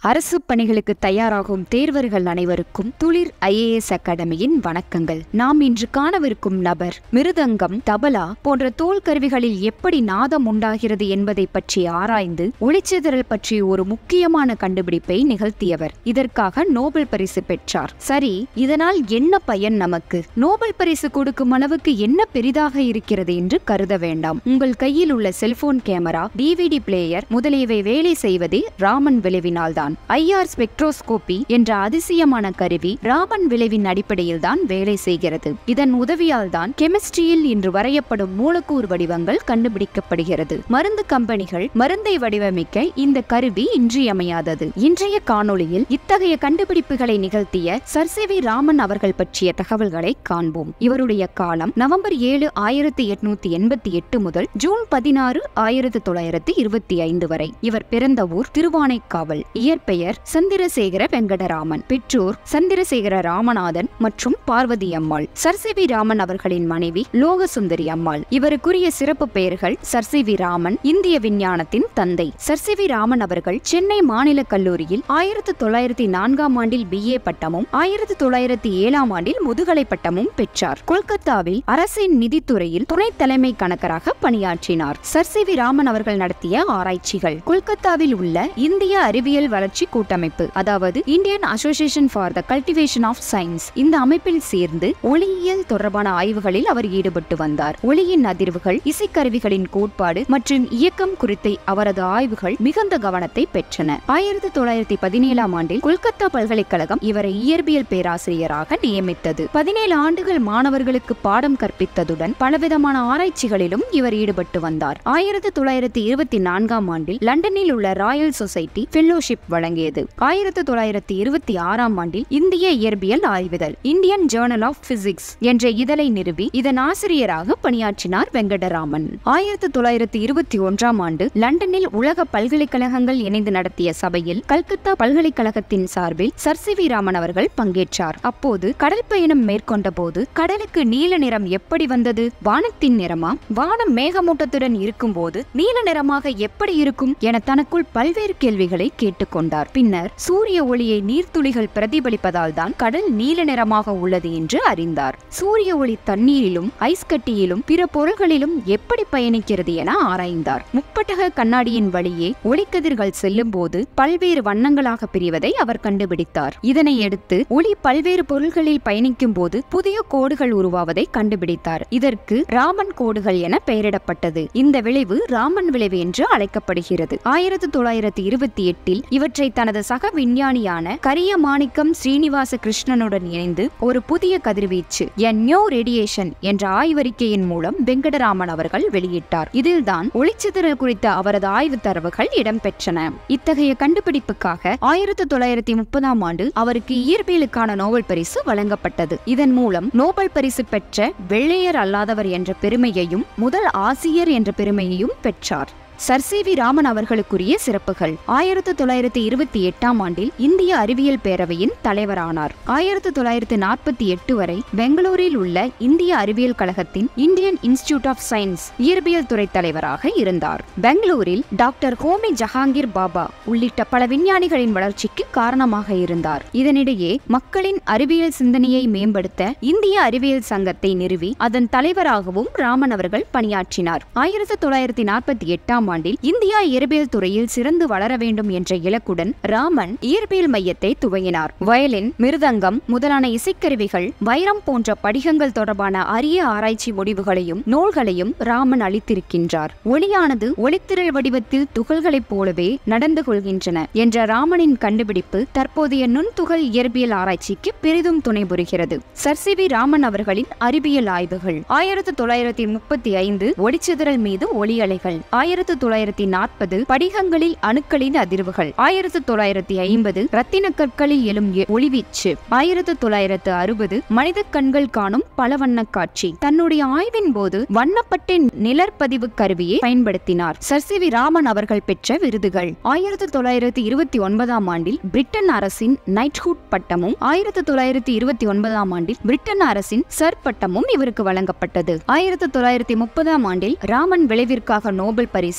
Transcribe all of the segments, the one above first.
அரசு பணிகளுக்கு தயாராகும் தேர்வர்கள் அனைவருக்கும் துளிர் ஐஏஎஸ் அகாடமியின் வணக்கங்கள் நாம் இன்று காணவிருக்கும் நபர் மிருதங்கம் தபலா போன்ற தோல் கருவிகளில் எப்படி நாதம் உண்டாகிறது என்பதை பற்றி ஆராய்ந்து ஒளிச்சிதறல் பற்றி ஒரு முக்கியமான கண்டுபிடிப்பை நிகழ்த்தியவர் இதற்காக நோபல் பரிசு பெற்றார் சரி இதனால் என்ன பயன் நமக்கு நோபல் பரிசு கொடுக்கும் அளவுக்கு என்ன பெரிதாக இருக்கிறது என்று கருத வேண்டாம் உங்கள் கையில் உள்ள செல்போன் கேமரா டிவிடி பிளேயர் முதலியவை வேலை செய்வதே ராமன் விளைவினால்தான் ஐஆர் ஸ்பெக்ட்ரோஸ்கோபி என்ற அதிசயமான கருவி ராமன் விளைவின் அடிப்படையில் தான் வேலை செய்கிறது இதன் உதவியால் தான் கெமிஸ்ட்ரியில் இன்று வரையப்படும் மூலக்கூறு வடிவங்கள் கண்டுபிடிக்கப்படுகிறது மருந்து கம்பெனிகள் மருந்தை வடிவமைக்க இந்த கருவி இன்றியமையாதது இன்றைய காணொளியில் இத்தகைய கண்டுபிடிப்புகளை நிகழ்த்திய சர் சி வி ராமன் அவர்கள் பற்றிய தகவல்களை காண்போம் இவருடைய காலம் நவம்பர் ஏழு ஆயிரத்தி எட்நூத்தி எண்பத்தி எட்டு முதல் ஜூன் பதினாறு ஆயிரத்தி தொள்ளாயிரத்தி இருபத்தி ஐந்து வரை இவர் பிறந்த ஊர் திருவானைக்காவல் இயற்பெயர் சந்திரசேகர வெங்கடராமன் பெற்றோர் சந்திரசேகர ராமநாதன் மற்றும் Parvathi Ammal sir C V Raman அவர்களின் மனைவி லோகசுந்தரி அம்மாள் இவருக்குரிய சிறப்பு பெயர்கள் சர் சி வி ராமன் இந்திய விஞ்ஞானத்தின் தந்தை சர் சி வி ராமன் அவர்கள் சென்னை மாநில கல்லூரியில் ஆயிரத்தி தொள்ளாயிரத்தி நான்காம் ஆண்டில் பிஏ பட்டமும் ஆயிரத்தி தொள்ளாயிரத்தி ஏழாம் ஆண்டில் முதுகலை பட்டமும் பெற்றார் கொல்கத்தாவில் அரசின் நிதித்துறையில் துணை தலைமை கணக்கராக பணியாற்றினார் சர் சி வி ராமன் அவர்கள் நடத்திய ஆராய்ச்சிகள் கொல்கத்தாவில் உள்ள இந்திய அறிவியல் வளர்ச்சி கூட்டமைப்பு அதாவது Indian association for the cultivation of science இந்த அமைப்பில் சேர்ந்து ஒளியியல் தொடர்பான ஆய்வுகளில் அவர் ஈடுபட்டு வந்தார் ஒளியின் அதிர்வுகள் இசைக்கருவிகளின் கோட்பாடு மற்றும் இயக்கம் குறித்த அவரது ஆய்வுகள் மிகுந்த கவனத்தை பெற்றன ஆயிரத்தி தொள்ளாயிரத்தி பதினேழாம் ஆண்டில் கொல்கத்தா பல்கலைக்கழகம் இவரை இயற்பியல் பேராசிரியராக நியமித்தது பதினேழு ஆண்டுகள் மாணவர்களுக்கு பாடம் கற்பித்ததுடன் பலவிதமான ஆராய்ச்சிகளிலும் இவர் ஈடுபட்டு வந்தார் ஆயிரத்தி தொள்ளாயிரத்தி இருபத்தி நான்காம் ஆண்டில் லண்டனில் உள்ள ராயல் சொசைட்டி ஃபெல்லோஷிப் வழங்கியது ஆயிரத்தி தொள்ளாயிரத்தி இருபத்தி ஆறாம் ஆண்டில் இந்திய இயற்பியல் ஆய்விதழ் இந்தியன் ஜேர்னல் ஆஃப் பிசிக்ஸ் என்ற இதழை நிறுவி இதன் ஆசிரியராக பணியாற்றினார் வெங்கடராமன் ஆயிரத்தி தொள்ளாயிரத்தி இருபத்தி ஒன்றாம் ஆண்டு லண்டனில் உலக பல்கலைக்கழகங்கள் இணைந்து நடத்திய சபையில் கல்கத்தா பல்கலைக்கழகத்தின் சார்பில் சர் சி வி ராமன் அவர்கள் பங்கேற்றார் அப்போது கடல் பயணம் மேற்கொண்ட போது கடலுக்கு நீல நிறம் எப்படி வந்தது வானத்தின் நிறமா வானம் மேகமூட்டத்துடன் இருக்கும்போது நீல நிறமாக எப்படி இருக்கும் என தனக்குள் பல்வேறு கேள்விகளை கேட்டுக்கொண்டார் பின்னர் சூரிய ஒளியை நீர்த்துளிகள் பிரதிபலிப்பதால் தான் கடல் நீல நிறமாக உள்ளது என்று அறிந்தார் சூரிய ஒளி தண்ணீரிலும் ஐஸ் கட்டியிலும் பிற பொருள்களிலும் எப்படி பயணிக்கிறது என ஆராய்ந்தார் முப்பட்டக கண்ணாடியின் வழியே ஒளிக்கதிர்கள் செல்லும் போது பல்வேறு வண்ணங்களாக பிரிவதை அவர் கண்டுபிடித்தார் இதனை அடுத்து ஒளி பல்வேறு பொருள்களில் பயணிக்கும் போது புதிய கோடுகள் உருவாவதை கண்டுபிடித்தார் இதற்கு ராமன் கோடுகள் என பெயரிடப்பட்டது இந்த விளைவு ராமன் விளைவு என்று அழைக்கப்படுகிறது ஆயிரத்தி தொள்ளாயிரத்தி இருபத்தி எட்டில் இவற்றை தனது சக விஞ்ஞானியான கரிய மாணிக்கம் ஸ்ரீனிவாச கிருஷ்ணனுடன் இணைந்து ஒரு புதிய கதிர்வீச்சு எ நியூ ரேடியேஷன் என்ற ஆய்வறிக்கையின் மூலம் வெங்கடராமன் அவர்கள் வெளியிட்டார் இதில்தான் ஒளிச்சிதறல் குறித்த அவரது ஆய்வு தரவுகள் இடம்பெற்றன இத்தகைய கண்டுபிடிப்புக்காக ஆயிரத்தி தொள்ளாயிரத்தி முப்பதாம் ஆண்டு அவருக்கு இயற்பியலுக்கான நோபல் பரிசு வழங்கப்பட்டது இதன் மூலம் நோபல் பரிசு பெற்ற வெள்ளையர் அல்லாதவர் என்ற பெருமையையும் முதல் ஆசிரியர் என்ற பெருமையையும் பெற்றார் சர் சி வி ராமன் அவர்களுக்குரிய சிறப்புகள் ஆயிரத்தி தொள்ளாயிரத்தி இருபத்தி எட்டாம் ஆண்டில் இந்திய அறிவியல் பேரவையின் தலைவரானார் ஆயிரத்தி தொள்ளாயிரத்தி நாற்பத்தி எட்டு வரை பெங்களூரில் உள்ள இந்திய அறிவியல் கழகத்தின் இந்தியன் இன்ஸ்டிடியூட் ஆஃப் சயின்ஸ் இயற்பியல் துறை தலைவராக இருந்தார் பெங்களூரில் டாக்டர் ஹோமி ஜஹாங்கீர் பாபா உள்ளிட்ட பல விஞ்ஞானிகளின் வளர்ச்சிக்கு காரணமாக இருந்தார் இதனிடையே மக்களின் அறிவியல் சிந்தனையை மேம்படுத்த இந்திய அறிவியல் சங்கத்தை நிறுவி அதன் தலைவராகவும் ராமன் அவர்கள் பணியாற்றினார் ஆயிரத்தி தொள்ளாயிரத்தி நாற்பத்தி எட்டாம் ஆண்டில் இந்தியா இயற்பியல் துறையில் சிறந்து வளர வேண்டும் என்ற இலக்குடன் ராமன் இயற்பியல் மையத்தை துவங்கினார் வயலின் மிருதங்கம் முதலான இசைக்கருவிகள் வைரம் போன்ற படிகங்கள் தொடர்பான அரிய ஆராய்ச்சி முடிவுகளையும் நூல்களையும் ராமன் அளித்திருக்கின்றார் ஒளியானது ஒளித்திரள் வடிவத்தில் துகள்களைப் போலவே நடந்து கொள்கின்றன என்ற ராமனின் கண்டுபிடிப்பு தற்போதைய நுண்துகள் இயற்பியல் ஆராய்ச்சிக்கு பெரிதும் துணை புரிகிறது சர் சி வி ராமன் அவர்களின் அறிவியல் ஆய்வுகள் ஆயிரத்தி தொள்ளாயிரத்தி முப்பத்தி ஐந்து ஒளிச்சிதறல் மீது ஒளி அலைகள் ஆயிரத்தி தொள்ளாயிரத்தி நாற்பது படிகங்களில் அணுக்களின் அதிர்வுகள் ஆயிரத்தி தொள்ளாயிரத்தி ஐம்பது ரத்தின கற்களில் எழும் எ- ஒளிவீச்சு ஆயிரத்தி தொள்ளாயிரத்து அறுபது மனித கண்கள் காணும் பல வண்ண காட்சி தன்னுடைய ஆய்வின் போது வண்ணப்பட்ட நிழற்பதிவு கருவியை பயன்படுத்தினார் சர் சி வி ராமன் அவர்கள் பெற்ற விருதுகள் ஆயிரத்தி தொள்ளாயிரத்தி இருபத்தி ஒன்பதாம் ஆண்டில் பிரிட்டன் அரசின் நைட்ஹுட் பட்டமும் ஆயிரத்தி தொள்ளாயிரத்தி இருபத்தி ஒன்பதாம் ஆண்டில் பிரிட்டன் அரசின் சர் பட்டமும் இவருக்கு வழங்கப்பட்டது ஆயிரத்தி தொள்ளாயிரத்தி முப்பதாம் ஆண்டில் ராமன் விளைவிற்காக நோபல் பரிசு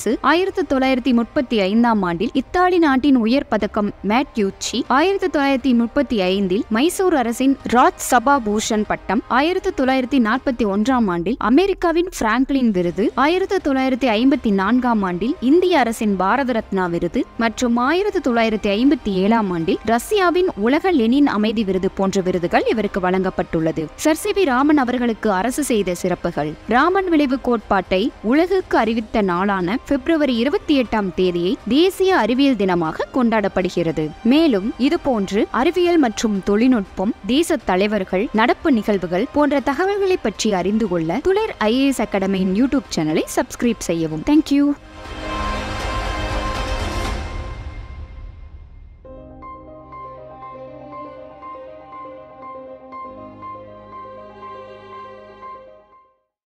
அரசு ஆயிரத்தி தொள்ளாயிரத்தி முப்பத்தி ஐந்தாம் ஆண்டில் இத்தாலி நாட்டின் உயர் பதக்கம் மேட்யூச்சி ஆயிரத்தி தொள்ளாயிரத்தி முப்பத்தி ஐந்தில் மைசூர் அரசின் ராஜ் சபா பூஷன் பட்டம் ஆயிரத்தி தொள்ளாயிரத்தி நாற்பத்தி ஒன்றாம் ஆண்டில் அமெரிக்காவின் பிராங்க்லின் விருது ஆயிரத்தி தொள்ளாயிரத்தி ஐம்பத்தி நான்காம் ஆண்டில் இந்திய அரசின் பாரத ரத்னா விருது மற்றும் ஆயிரத்தி தொள்ளாயிரத்தி ஐம்பத்தி ஏழாம் ஆண்டில் ரஷ்யாவின் உலக லெனின் அமைதி விருது போன்ற விருதுகள் இவருக்கு வழங்கப்பட்டுள்ளது சர் சி வி ராமன் அவர்களுக்கு அரசு செய்த சிறப்புகள் ராமன் விளைவு கோட்பாட்டை உலகுக்கு அறிவித்த நாளான பிப்ரவரி இருபத்தி எட்டாம் தேதியை தேசிய அறிவியல் தினமாக கொண்டாடப்படுகிறது மேலும் இதுபோன்று அறிவியல் மற்றும் தொழில்நுட்பம் தேச தலைவர்கள் நடப்பு நிகழ்வுகள் போன்ற தகவல்களை பற்றி அறிந்து கொள்ள துளிர் ஐஏஎஸ் அகாடமியின் யூடியூப் சேனலை சப்ஸ்கிரைப் செய்யவும் தேங்க்யூ